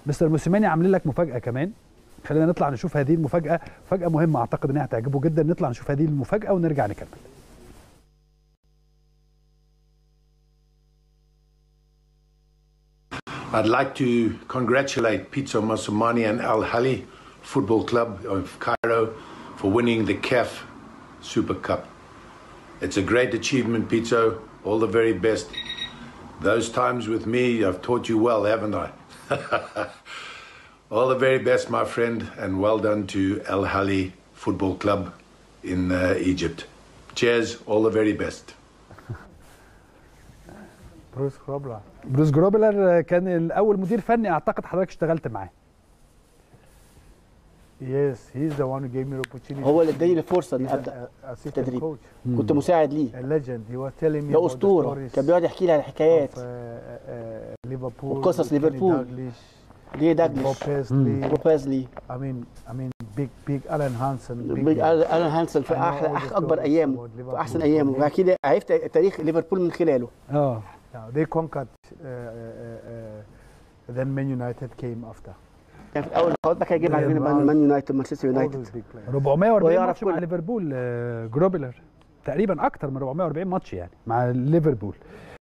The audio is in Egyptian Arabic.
مستر موسيماني عاملين لك مفاجاه كمان خلينا نطلع نشوف هذه المفاجاه مفاجاه مهمه اعتقد انها هتعجبه جدا نطلع نشوف هذه المفاجاه ونرجع نكمل I'd like to congratulate Pizzo Mosamani and Al Hali Football Club of Cairo for winning the CAF Super Cup. It's a great achievement, Pizzo. All the very best. Those times with me, I've taught you well, haven't I? All the very best, my friend, and well done to Al Hali Football Club in uh, Egypt. Cheers, all the very best. بروس كروبلا بروس جروبلر كان الاول مدير فني اعتقد حضرتك اشتغلت معاه Yes, he's the one who gave me the opportunity. هو اللي اداني الفرصه اني He's ابدا a- a assistant التدريب. coach, كنت مساعد ليه a legend. He was telling me ده about the اسطوره stories كان بيقعد يحكي لي على of الحكايات uh, uh, Liverpool, وقصص Kenny ليفربول. Dalglish, ليه Bob داجلش Paisley. وبازلي I mean, I mean, big, big Alan Hansen. Big, بيج- الان هانسل في I know احلى all the أح- اكبر stories ايامه about في احسن Liverpool. ايامه وحكي لي عرفت تاريخ ليفربول من خلاله اه Yeah, they conquered. Uh, uh, uh, then Man United came after. كان في الاول خلاص بقى كان يجيب Graham على Rice. مان يونايتد مانشستر All يونايتد those big players. 440 ويعرف ماتش مع كل- ليفربول آه، جروبلر تقريبا اكتر من 440 ماتش يعني مع ليفربول